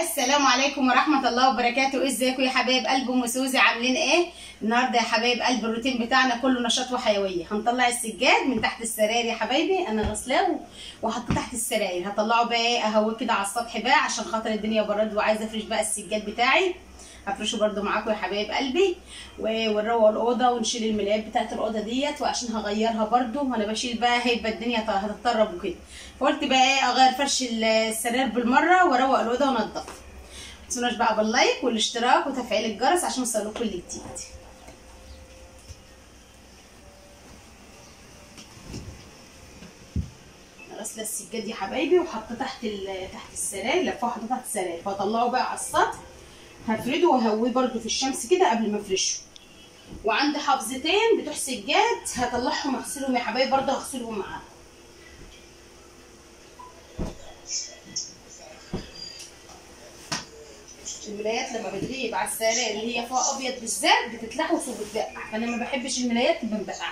السلام عليكم ورحمة الله وبركاته ازيكم يا حبايب قلب ام سوزي عاملين ايه النهارده يا حبايب قلب الروتين بتاعنا كله نشاط وحيوية هنطلع السجاد من تحت السراير يا حبايبي انا غسلاه وحطيه تحت السراير هطلعه بقى ايه اهويه كده على السطح بقى عشان خاطر الدنيا برد وعايزه افرش بقى السجاد بتاعي هفرشه برده معاكم يا حبايب قلبي و- ونروق الاوضه ونشيل الملايات بتاعت الاوضه ديت وعشان هغيرها برده وانا بشيل بقى هيبقى الدنيا ط- هتتطرب وكده فقلت بقى ايه اغير فرش السراير بالمره واروق الاوضه وانضفها متنسوناش بقى باللايك والاشتراك وتفعيل الجرس عشان يوصلكوا كل جديد أنا غاسله السجاد يا حبايبي وحاطه تحت ال- تحت السراير لفه وحاطه تحت السراير فاطلعه بقى على السطح هفرده وهويه برده في الشمس كده قبل ما افرشه وعندي حافظتين بتوع سجاد هطلعهم اغسلهم يا حبايبي برده هغسلهم معاهم الملايات لما بتغيب على السراير اللي هي فيها ابيض بالذات بتتلحوس وبتبقع فانا ما بحبش الملايات تبقى مبقعه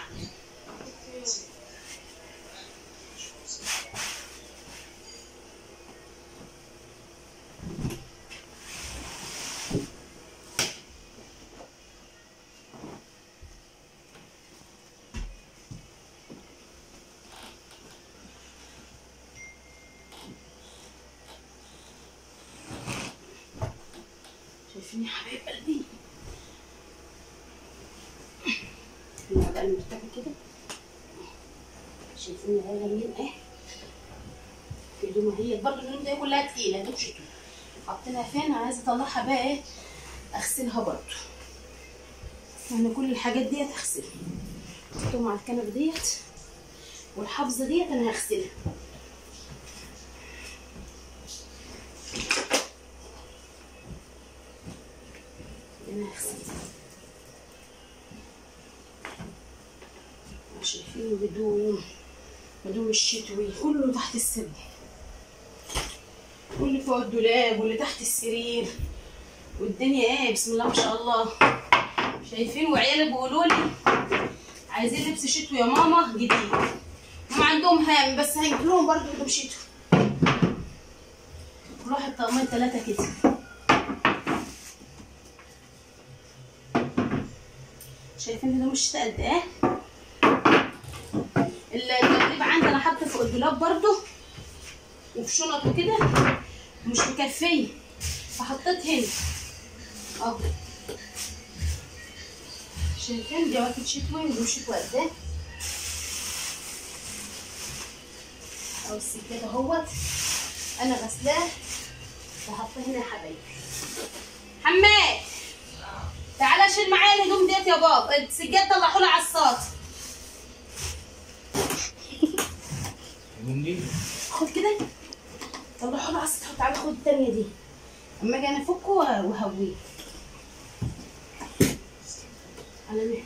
شايفين يا حبايب قلبي هنا بقى المرتبة كده شايفين هي غاليين ايه هدومها هي برضه الهدوم دي كلها تقيلة هدوم شتوي حاطينها فين عايزة اطلعها بقى ايه اغسلها برضه يعني كل الحاجات ديت هغسلها حطهم على الكنبة ديت والحافظة ديت انا هغسلها انا هغسلها شايفين الهدوم هدوم الشتوي كله تحت السرير واللي فوق الدولاب واللي تحت السرير والدنيا ايه بسم الله ما شاء الله شايفين وعيالي بيقولوا لي عايزين لبس شتوي يا ماما جديد هم عندهم هام بس هنجيب لهم برضه هدوم شتوي كل واحد طقمين ثلاثة كده شايفين هدوم الشتاء قد ايه التدريب عندي انا حاطه فوق الدولاب برضو وفي شنط وكده مش مكفيه فحطيت هنا اهو شايفين جواكت شتوي ودول شتوي قد ايه اهو السجاد اهوت انا غسلاه وحطاه هنا يا حبايبي حماد تعالى شيل معايا الهدوم ديت يا بابا السجاد طلعوا لي على الساط خد كده طلعوا لي على السطح وتعالى خد التانية دي اما اجي انا افكه وهويه على مين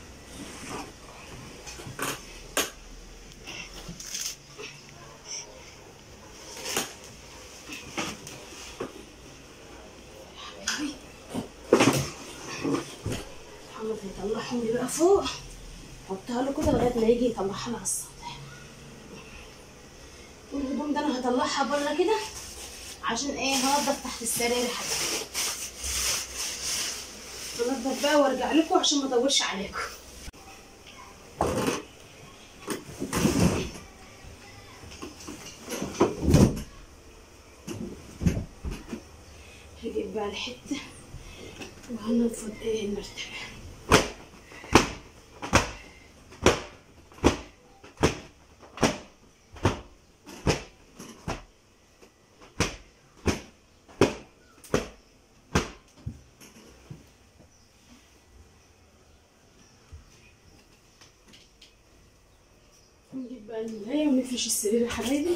حبيبي محمد هيطلعهم لي بقى فوق حطها له كده لغايه ما يجي يطلعها لي على السطح والهدوم ده انا هطلعها بره كده عشان ايه هنضف تحت السراير يا حبيبي هنضف بقى وارجع لكم عشان ما اطولش عليكم هجيب بقى الحته وهنفض ايه المرتبه نجيب بقى الملاية ونفرش السرير يا حبايبي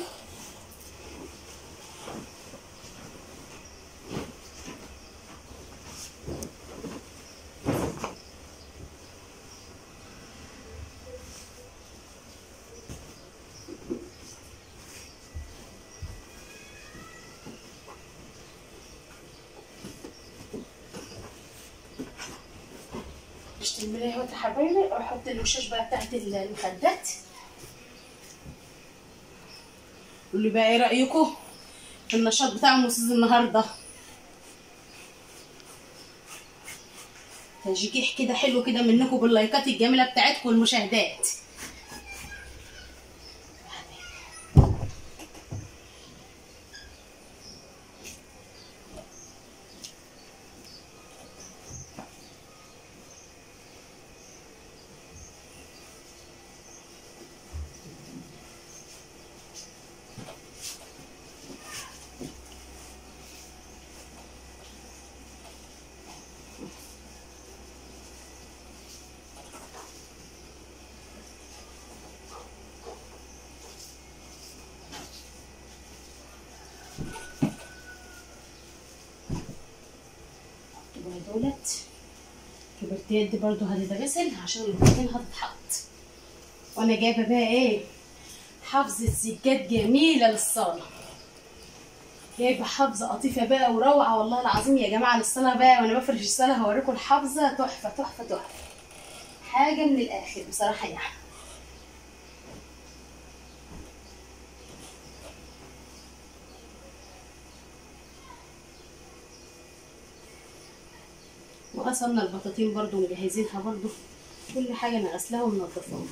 فرشت الملاية اهوت يا حبايبي واحط الوشاش بقى بتاعت المخدات قولوا لي بقى ايه رايكم في النشاط بتاع الموسيقى النهارده تشجيع كده حلو كده منكم باللايكات الجميله بتاعتكم والمشاهدات دولت كبرتيات دي برضو هتتغسل عشان البروتين هتتحط وانا جايبه بقى ايه حافظه سجاد جميله للصاله جايبه حافظه قطيفه بقى وروعه والله العظيم يا جماعه للصلاه بقى وانا بفرش الصلاه هوريكم الحافظه تحفه تحفه تحفه حاجه من الاخر بصراحه يعني وغسلنا البطاطين برضو مجهزينها برضو كل حاجة أنا غسلاها ومنضفاها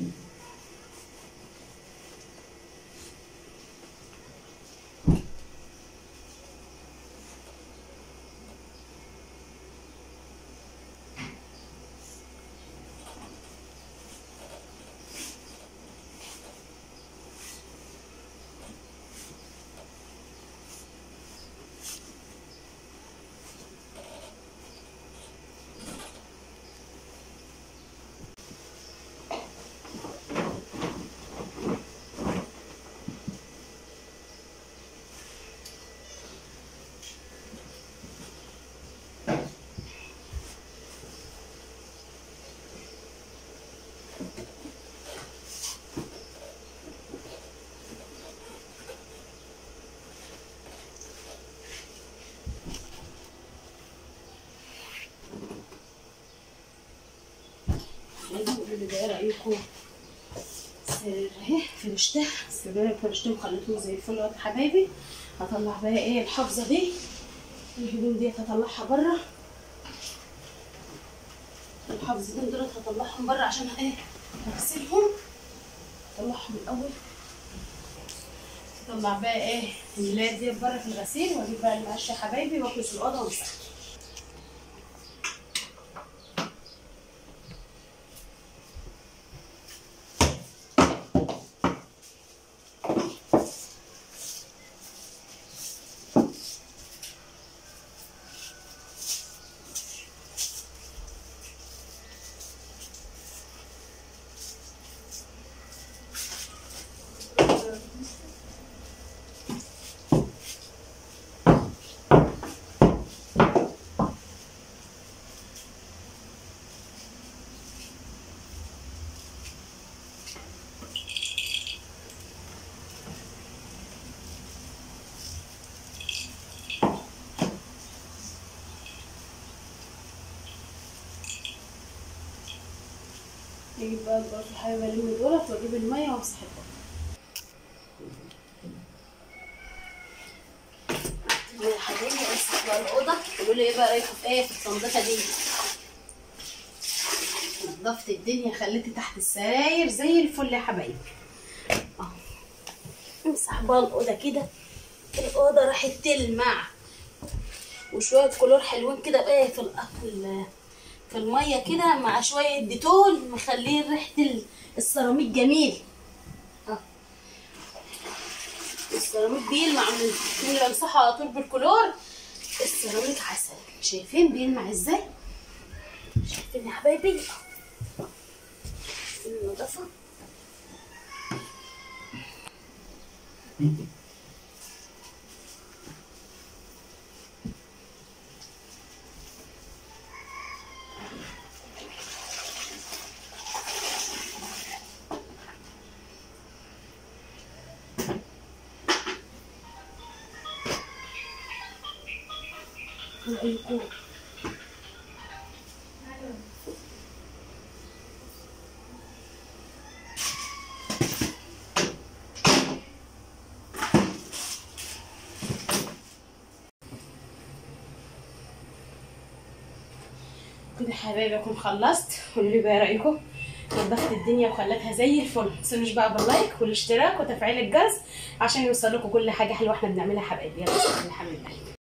قولوا لي بقى رأيكم السرير اهي فرشتها السرير فرشته وخليته زي الفل يا حبايبي هطلع بقى ايه الحافظة دي الهدوم ديت هطلعها بره الحافظتين دول هطلعهم بره عشان ايه هغسلهم اطلعهم الاول اطلع بقى ايه الملايات دي بره في الغسيل واجيب بقى المقش يا حبايبي واكنس الاوضه وامسح اجيب بقى الباقي الحبايب الم دولت واجيب الميه وامسح الباقي يا حبايبي امسح بقى الاوضه قولوا لي ايه بقى رايكم في ايه في التنظيفه دي نظفت الدنيا خليتي تحت السراير زي الفل يا حبايبي اهو امسح بقى الاوضه كده الاوضه راحت تلمع وشويه كلور حلوين كده ايه في الأ- في الميه كده مع شويه ديتول مخلين ريحه ال- السيراميك جميل اه السيراميك بيلمع من من اللي بمسحه على طول بالكلور السيراميك عسل شايفين بيلمع ازاي شايفين يا حبايبي شايفين النظافه رأيكم كده يا حبايبي اكون خلصت قولوا لي بقى إيه رايكم نظفت الدنيا وخلتها زي الفل ما تنسونوش بقى باللايك والاشتراك وتفعيل الجرس عشان يوصل لكم كل حاجه حلوه احنا بنعملها يا حبايبي يلا يا حبايبي